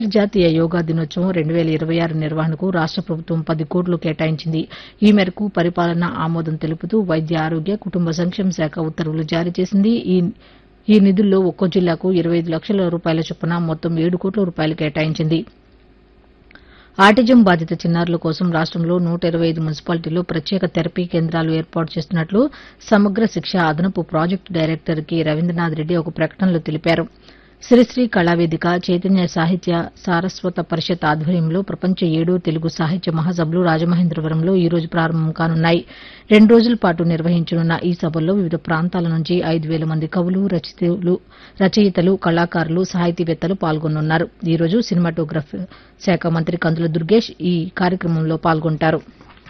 అంతర్జాతీయ యోగా దినోత్సవం రెండు వేల ఇరవై ఆరు నిర్వహణకు రాష్ట ప్రభుత్వం పది కోట్లు కేటాయించింది ఈ మేరకు పరిపాలన ఆమోదం తెలుపుతూ వైద్య ఆరోగ్య కుటుంబ సంక్షేమ శాఖ ఉత్తర్వులు జారీ చేసింది ఈ ఈ నిధుల్లో ఒక్కో జిల్లాకు ఇరవై ఐదు లక్షల రూపాయల చొప్పున మొత్తం ఏడు కోట్ల రూపాయలు కేటాయించింది ఆటిజం బాధిత చిన్నారుల కోసం రాష్టంలో నూట ఇరవై ఐదు మున్సిపాలిటీల్లో ప్రత్యేక థెరపీ కేంద్రాలు ఏర్పాటు చేస్తున్నట్లు సమగ్ర శిక్ష అదనపు project director K Ravindranath Reddy ఒక ప్రకటనలో తెలిపారు శ్రీశ్రీ కళావేదిక చైతన్య సాహిత్య సారస్వత పరిషత్ ఆధ్వర్యంలో ప్రపంచ ఏడో తెలుగు సాహిత్య మహాసభలు రాజమహేంద్రవరంలో ఈ రోజు ప్రారంభం కానున్నాయి రెండు రోజుల పాటు నిర్వహించనున్న ఈ సభల్లో వివిధ ప్రాంతాల నుంచి ఐదు వేల మంది కవులు రచయితలు రచయితలు కళాకారులు సాహితీవేత్తలు పాల్గొనున్నారు ఈ రోజు సినిమాటోగ్రఫీ శాఖ మంత్రి కందుల దుర్గేష్ ఈ కార్యక్రమంలో పాల్గొంటారు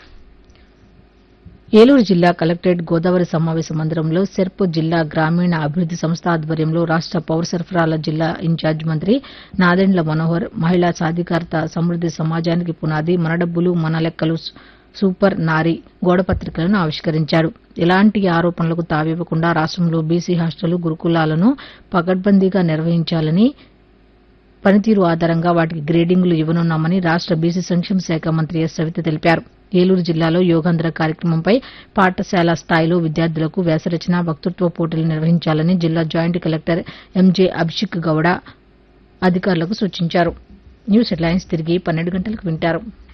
ఏలూరు జిల్లా కలెక్టరేట్ గోదావరి సమావేశ మందిరంలో సెర్ప్ జిల్లా గ్రామీణ అభివృద్ది సంస్థ ఆధ్వర్యంలో రాష్ట పౌర సరఫరాల జిల్లా ఇన్ఛార్జ్ మంత్రి నాదెండ్ల మనోహర్ మహిళా సాధికారత సమృద్ది సమాజానికి పునాది మన డబ్బులు మన లెక్కలు సూపర్ నారి గోడపత్రికలను ఆవిష్కరించారు ఎలాంటి ఆరోపణలకు తావివ్వకుండా రాష్టంలో బీసీ హాస్టళ్లు గురుకులాలను పకడ్బందీగా నిర్వహించాలని పనితీరు ఆధారంగా వాటికి గ్రేడింగులు ఇవ్వనున్నామని రాష్ట బీసీ సంక్షేమ శాఖ మంత్రి ఎస్ సవిత తెలిపారు ఏలూరు జిల్లాలో యోగాంధ్ర కార్యక్రమంపై పాఠశాల స్థాయిలో విద్యార్థులకు వ్యాసరచన వక్తృత్వ పోటీలు నిర్వహించాలని జిల్లా joint collector M J Abhishek Gowda అధికారులకు సూచించారు న్యూస్ హెడ్లైన్స్ తిరిగి పన్నెండు గంటలకు వింటారు